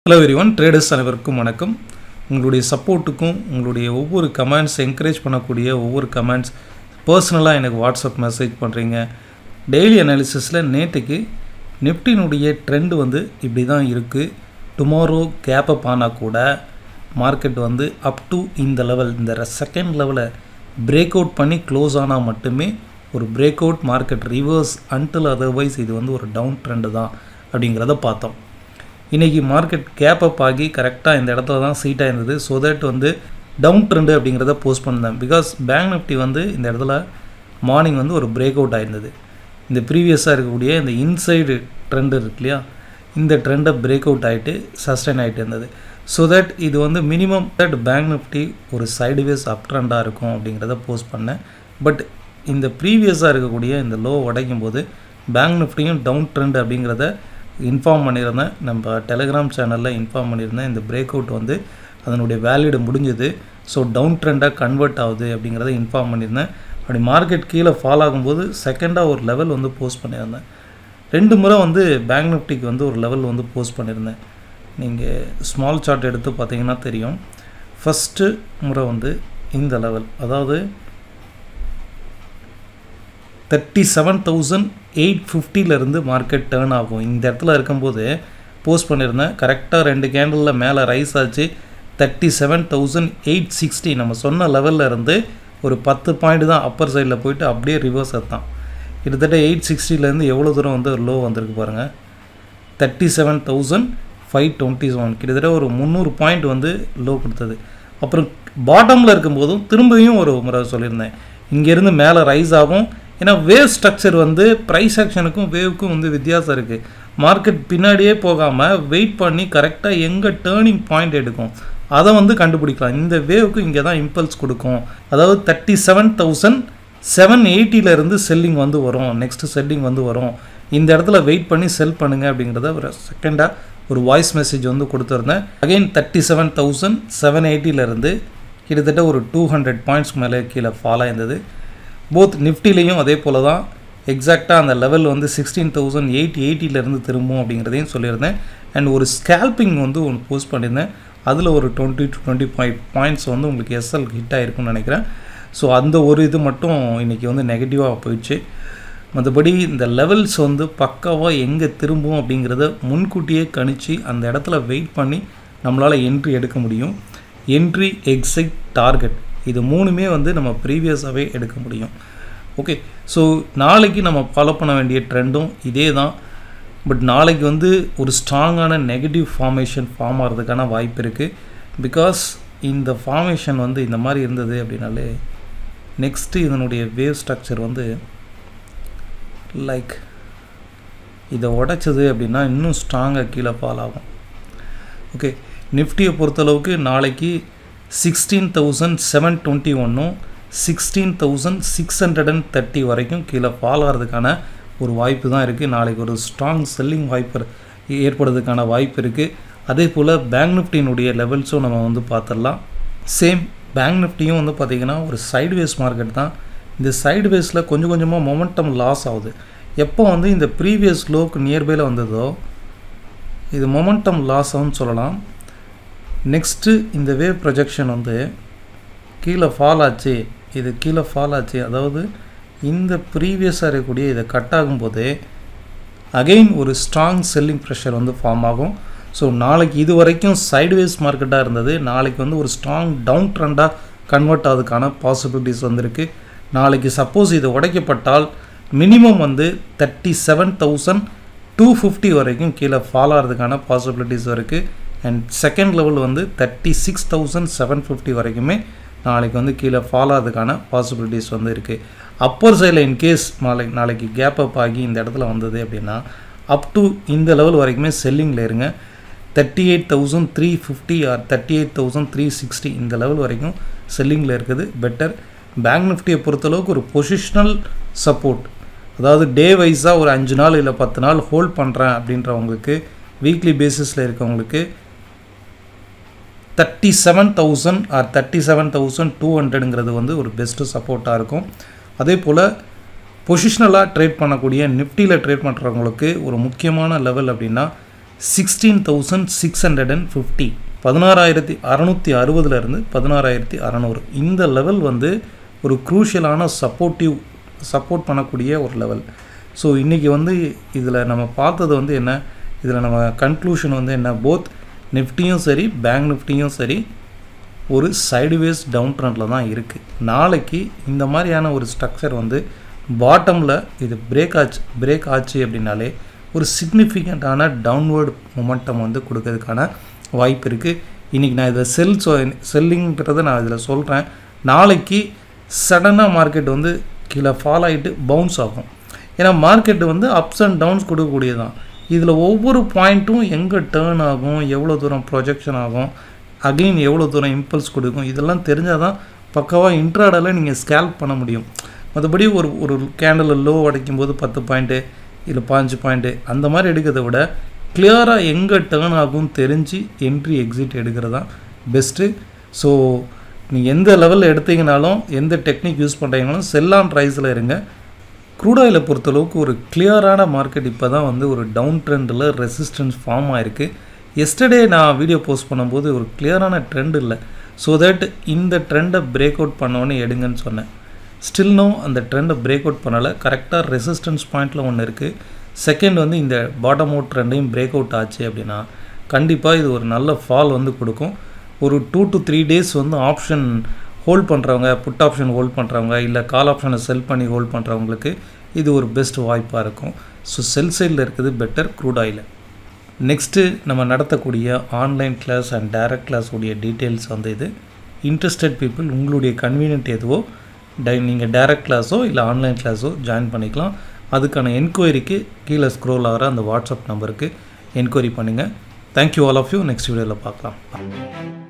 hello every one traders அனைவருக்கும் வணக்கம் உங்களுடைய சப்போர்ட்டுக்கும் உங்களுடைய ஒவ்வொரு கமெண்ட்ஸ் என்கரேஜ் பண்ணக்கூடிய ஒவ்வொரு கமெண்ட்ஸ் பர்சனலாக எனக்கு வாட்ஸ்அப் மெசேஜ் பண்ணுறீங்க டெய்லி அனாலிசிஸில் நேற்றுக்கு நிஃப்டினுடைய ட்ரெண்ட் வந்து இப்படி தான் இருக்குது டுமாரோ கேப் அப் ஆனால் கூட மார்க்கெட் வந்து அப் டு இந்த லெவல் இந்த செகண்ட் லெவலை பிரேக் அவுட் பண்ணி க்ளோஸ் ஆனால் மட்டுமே ஒரு break out market reverse until otherwise இது வந்து ஒரு டவுன் ட்ரெண்டு தான் அப்படிங்கிறத பார்த்தோம் இன்றைக்கி மார்க்கெட் கேப் அப் ஆகி கரெக்டாக இந்த இடத்துல தான் சீட்டாக இருந்தது ஸோ தட் வந்து டவுன் ட்ரெண்டு அப்படிங்கிறத போஸ்ட் பண்ணேன் பிகாஸ் பேங்க் நிஃப்டி வந்து இந்த இடத்துல மார்னிங் வந்து ஒரு பிரேக் அவுட் ஆயிருந்தது இந்த ப்ரீவியஸாக இருக்கக்கூடிய இந்த இன்சைடு ட்ரெண்ட் இருக்கு இல்லையா இந்த ட்ரெண்டை பிரேக் அவுட் ஆகிட்டு சஸ்டைன் ஆகிட்டு இருந்தது ஸோ தட் இது வந்து மினிமம் தட் பேங்க் நிஃப்டி ஒரு சைடுவேஸ் அப் ட்ரெண்டாக இருக்கும் அப்படிங்கிறத போஸ்ட் பண்ணேன் பட் இந்த ப்ரீவியஸாக இருக்கக்கூடிய இந்த லோ உடைக்கும் போது பேங்க் நிஃப்டியும் டவுன் ட்ரெண்ட் அப்படிங்கிறத இன்ஃபார்ம் பண்ணியிருந்தேன் நம்ம டெலிகிராம் சேனலில் இன்ஃபார்ம் பண்ணியிருந்தேன் இந்த பிரேக் அவுட் வந்து அதனுடைய வேலிடு முடிஞ்சது ஸோ டவுன் ட்ரெண்டாக கன்வெர்ட் ஆகுது அப்படிங்கிறத இன்ஃபார்ம் பண்ணியிருந்தேன் அப்படி மார்க்கெட் கீழே ஃபால் ஆகும்போது செகண்டாக ஒரு லெவல் வந்து போஸ்ட் பண்ணியிருந்தேன் ரெண்டு முறை வந்து பேங்க் நிஃப்டிக்கு வந்து ஒரு லெவல் வந்து போஸ்ட் பண்ணியிருந்தேன் நீங்கள் ஸ்மால் சார்ட் எடுத்து பார்த்தீங்கன்னா தெரியும் ஃபஸ்ட்டு முறை வந்து இந்த லெவல் அதாவது தேர்ட்டி செவன் தௌசண்ட் எயிட் ஃபிஃப்டிலேருந்து மார்க்கெட் டேர்ன் ஆகும் இந்த இடத்துல இருக்கும்போது போஸ்ட் பண்ணியிருந்தேன் கரெக்டாக ரெண்டு கேண்டலில் மேலே ரைஸ் ஆச்சு thirty seven thousand eight sixty நம்ம சொன்ன லெவலில் இருந்து ஒரு பத்து பாயிண்ட் தான் அப்பர் சைடில் போயிட்டு அப்படியே ரிவர்ஸ் தான் கிட்டத்தட்ட எயிட் சிக்ஸ்டிலேருந்து எவ்வளோ தூரம் வந்து லோ வந்திருக்கு பாருங்கள் thirty seven thousand five twenty seven கிட்டத்தட்ட ஒரு முந்நூறு பாயிண்ட் வந்து லோ கொடுத்தது அப்புறம் பாட்டமில் இருக்கும்போதும் திரும்பியும் ஒரு முறை சொல்லியிருந்தேன் இங்கேருந்து மேலே ரைஸ் ஆகும் ஏன்னா வேவ் ஸ்ட்ரக்சர் வந்து ப்ரைஸ் ஆக்ஷனுக்கும் வேவுக்கும் வந்து வித்தியாசம் இருக்குது மார்க்கெட் பின்னாடியே போகாமல் வெயிட் பண்ணி கரெக்டாக எங்கே டேர்னிங் பாயிண்ட் எடுக்கும் அதை வந்து கண்டுபிடிக்கலாம் இந்த வேவுக்கு இங்கே தான் இம்பல்ஸ் கொடுக்கும் அதாவது தேர்ட்டி செவன் தௌசண்ட் செவன் எயிட்டியிலேருந்து செல்லிங் வந்து வரும் நெக்ஸ்ட்டு செல்லிங் வந்து வரும் இந்த இடத்துல வெயிட் பண்ணி செல் பண்ணுங்கள் அப்படிங்கிறத ஒரு செகண்டாக ஒரு வாய்ஸ் மெசேஜ் வந்து கொடுத்துருந்தேன் again thirty seven thousand seven எயிட்டியிலேருந்து கிட்டத்தட்ட ஒரு டூ ஹண்ட்ரட் பாயிண்ட்ஸ் மேலே கீழே ஃபால் ஆயிருந்தது போத் நிஃப்டிலையும் அதே போல் தான் எக்ஸாக்டாக அந்த லெவல் வந்து சிக்ஸ்டீன் தௌசண்ட் எயிட் எயிட்டிலேருந்து திரும்பும் அப்படிங்கிறதையும் சொல்லியிருந்தேன் அண்ட் ஒரு ஸ்கேல்பிங் வந்து ஒன்று போஸ்ட் பண்ணியிருந்தேன் அதில் ஒரு twenty to twenty five points வந்து உங்களுக்கு எஸ்எல் ஹிட் ஆகிருக்குன்னு நினைக்கிறேன் ஸோ அந்த ஒரு இது மட்டும் இன்றைக்கி வந்து நெகட்டிவாக போயிடுச்சு மற்றபடி இந்த லெவல்ஸ் வந்து பக்காவாக எங்கே திரும்பும் அப்படிங்கிறத முன்கூட்டியே கணிச்சு அந்த இடத்துல வெயிட் பண்ணி நம்மளால் என்ட்ரி எடுக்க முடியும் என்ட்ரி எக்ஸிட் டார்கெட் இது மூணுமே வந்து நம்ம ப்ரீவியஸாகவே எடுக்க முடியும் ஓகே ஸோ நாளைக்கு நம்ம ஃபாலோ பண்ண வேண்டிய ட்ரெண்டும் இதே தான் பட் நாளைக்கு வந்து ஒரு ஸ்ட்ராங்கான நெகட்டிவ் ஃபார்மேஷன் ஃபார்ம் ஆகிறதுக்கான வாய்ப்பு இருக்குது பிகாஸ் இந்த ஃபார்மேஷன் வந்து இந்த மாதிரி இருந்தது அப்படின்னாலே நெக்ஸ்ட்டு இதனுடைய வேவ் ஸ்ட்ரக்சர் வந்து லைக் இதை உடைச்சது அப்படின்னா இன்னும் ஸ்ட்ராங்காக கீழே ஃபால் ஆகும் ஓகே நிஃப்டியை பொறுத்தளவுக்கு நாளைக்கு சிக்ஸ்டீன் தௌசண்ட் செவன் டுவெண்ட்டி ஒன்றும் sixteen thousand six hundred and thirty வரைக்கும் கீழே ஃபால் ஆகிறதுக்கான ஒரு வாய்ப்பு தான் இருக்குது நாளைக்கு ஒரு ஸ்ட்ராங் செல்லிங் வாய்ப்பு ஏற்படுறதுக்கான வாய்ப்பு இருக்குது அதே போல் பேங்க் நிஃப்டியினுடைய லெவல்ஸும் நம்ம வந்து பார்த்துடலாம் சேம் பேங்க் நிஃப்டியும் வந்து பார்த்திங்கன்னா ஒரு சைடுவேஸ் மார்க்கெட் தான் இந்த சைடுவேஸில் கொஞ்சம் கொஞ்சமாக மொமெண்டம் லாஸ் ஆகுது எப்போ வந்து இந்த ப்ரீவியஸ் லோக்கு நியர்பையில் வந்ததோ இது மொமெண்டம் லாஸ் ஆகும்னு சொல்லலாம் நெக்ஸ்ட்டு இந்த வேவ் ப்ரொஜெக்ஷன் வந்து கீழே ஃபால் ஆச்சு இது கீழே ஃபால் ஆச்சு அதாவது இந்த ப்ரீவியஸாக இருக்கக்கூடிய இதை கட் ஆகும்போது அகெயின் ஒரு ஸ்ட்ராங் செல்லிங் ப்ரெஷர் வந்து ஃபார்ம் ஆகும் ஸோ நாளைக்கு இது வரைக்கும் சைடுவேஸ் மார்க்கெட்டாக இருந்தது நாளைக்கு வந்து ஒரு ஸ்ட்ராங் டவுன் ட்ரெண்டாக கன்வெர்ட் ஆகிறதுக்கான பாசிபிலிட்டிஸ் வந்திருக்கு நாளைக்கு சப்போஸ் இது உடைக்கப்பட்டால் மினிமம் வந்து thirty seven thousand two fifty வரைக்கும் கீழே ஃபால் ஆகிறதுக்கான பாசிபிலிட்டிஸ் இருக்குது அண்ட் செகண்ட் லெவல் வந்து thirty six thousand seven fifty வரைக்குமே நாளைக்கு வந்து கீழே ஃபால் ஆகிறதுக்கான பாசிபிலிட்டிஸ் வந்து இருக்குது அப்பர் சைடில் இன்கேஸ் நாளைக்கு நாளைக்கு கேப் அப் ஆகி இந்த இடத்துல வந்தது அப்படின்னா அப் டு இந்த லெவல் வரைக்குமே செல்லிங்கில் இருங்க thirty eight thousand three fifty or thirty eight thousand three sixty இந்த லெவல் வரைக்கும் செல்லிங்கில் இருக்குது பெட்டர் பேங்க் நிஃப்டியை பொறுத்தளவுக்கு ஒரு பொசிஷ்னல் சப்போர்ட் அதாவது டே வைஸாக ஒரு அஞ்சு நாள் இல்லை பத்து நாள் ஹோல்ட் பண்ணுறேன் அப்படின்றவங்களுக்கு வீக்லி பேசிஸில் இருக்கவங்களுக்கு thirty seven thousand or thirty seven thousand two ஹண்ட்ரடுங்கிறது வந்து ஒரு பெஸ்ட்டு சப்போர்ட்டாக இருக்கும் அதே போல் பொசிஷ்னலாக ட்ரேட் பண்ணக்கூடிய நிஃப்டியில் ட்ரேட் பண்ணுறவங்களுக்கு ஒரு முக்கியமான லெவல் அப்படின்னா sixteen thousand six hundred and fifty பதினாறாயிரத்தி அறநூற்றி அறுபதுலேருந்து பதினாறாயிரத்தி அறநூறு இந்த லெவல் வந்து ஒரு க்ரூஷியலான சப்போர்ட்டிவ் சப்போர்ட் பண்ணக்கூடிய ஒரு லெவல் ஸோ இன்றைக்கி வந்து இதில் நம்ம பார்த்தது வந்து என்ன இதில் நம்ம கன்க்ளூஷன் வந்து என்ன போத் நிஃப்டியும் சரி பேங்க் நிஃப்டியும் சரி ஒரு சைடுவேஸ் டவுன் ட்ரெண்டில் தான் இருக்குது நாளைக்கு இந்த மாதிரியான ஒரு ஸ்ட்ரக்சர் வந்து பாட்டமில் இது பிரேக் ஆச்சு பிரேக் ஆச்சு அப்படின்னாலே ஒரு சிக்னிஃபிகண்ட்டான டவுன்வேர்டு மொமெண்டம் வந்து கொடுக்கறதுக்கான வாய்ப்பு இருக்குது இன்றைக்கி நான் இதை செல் சொ செல்லிங்கிறத நான் இதில் சொல்கிறேன் நாளைக்கு சடனாக மார்க்கெட் வந்து கீழே ஃபால் ஆகிட்டு பவுன்ஸ் ஆகும் ஏன்னா மார்க்கெட்டு வந்து அப்ஸ் அண்ட் டவுன்ஸ் கொடுக்கக்கூடியதான் இதில் ஒவ்வொரு பாயிண்ட்டும் எங்கே டேர்ன் ஆகும் எவ்வளோ தூரம் ப்ரொஜெக்ஷன் ஆகும் அகெயின் எவ்வளோ தூரம் இம்பல்ஸ் கொடுக்கும் இதெல்லாம் தெரிஞ்சால் தான் பக்காவாக இன்ட்ராடில் நீங்கள் ஸ்கேல்ப் பண்ண முடியும் மற்றபடி ஒரு ஒரு கேண்டலில் லோ அடைக்கும் போது பத்து பாயிண்ட்டு இல்லை பாஞ்சு பாயிண்ட்டு அந்த மாதிரி எடுக்கிறத விட கிளியராக எங்கே டேர்ன் ஆகும் தெரிஞ்சு என்ட்ரி எக்ஸிட் எடுக்கிறது தான் பெஸ்ட்டு ஸோ நீங்கள் எந்த லெவலில் எடுத்தீங்கனாலும் எந்த டெக்னிக் யூஸ் பண்ணுறீங்கனாலும் செல்லான் ப்ரைஸில் இருங்க க்ரூட் ஆயிலை பொறுத்தளவுக்கு ஒரு கிளியரான மார்க்கெட் இப்போ தான் வந்து ஒரு டவுன் ட்ரெண்டில் ரெசிஸ்டன்ஸ் ஃபார்ம் ஆயிருக்கு எஸ்டர்டே நான் வீடியோ போஸ்ட் பண்ணும்போது ஒரு கிளியரான ட்ரெண்ட் இல்லை ஸோ தட் இந்த ட்ரெண்டை பிரேக் அவுட் பண்ணோன்னே எடுங்கன்னு சொன்னேன் ஸ்டில்னும் அந்த ட்ரெண்டை பிரேக் அவுட் பண்ணலை கரெக்டாக ரெசிஸ்டன்ஸ் பாயிண்டில் ஒன்று இருக்குது செகண்ட் வந்து இந்த பாட்டம் அவுட் ட்ரெண்டையும் பிரேக் அவுட் ஆச்சு அப்படின்னா கண்டிப்பாக இது ஒரு நல்ல ஃபால் வந்து கொடுக்கும் ஒரு டூ டு த்ரீ டேஸ் வந்து ஆப்ஷன் ஹோல்ட் பண்ணுறவங்க புட் ஆப்ஷன் ஹோல்ட் பண்ணுறவங்க இல்லை கால் ஆப்ஷனை செல் பண்ணி ஹோல்ட் பண்ணுறவங்களுக்கு இது ஒரு பெஸ்ட் வாய்ப்பாக இருக்கும் ஸோ செல் சைடில் இருக்குது பெட்டர் க்ரூட் ஆயில் நெக்ஸ்ட்டு நம்ம நடத்தக்கூடிய online class and direct class உடைய டீட்டெயில்ஸ் வந்து இது இன்ட்ரெஸ்டட் பீப்புள் உங்களுடைய கன்வீனியன்ட் எதுவோ டை நீங்கள் டைரக்ட் கிளாஸோ இல்லை ஆன்லைன் கிளாஸோ ஜாயின் பண்ணிக்கலாம் அதுக்கான என்கொயரிக்கு கீழே ஸ்க்ரோல் ஆகிற அந்த வாட்ஸ்அப் நம்பருக்கு என்கொயரி பண்ணுங்கள் thank you all of you next வீடியோவில் பார்க்கலாம்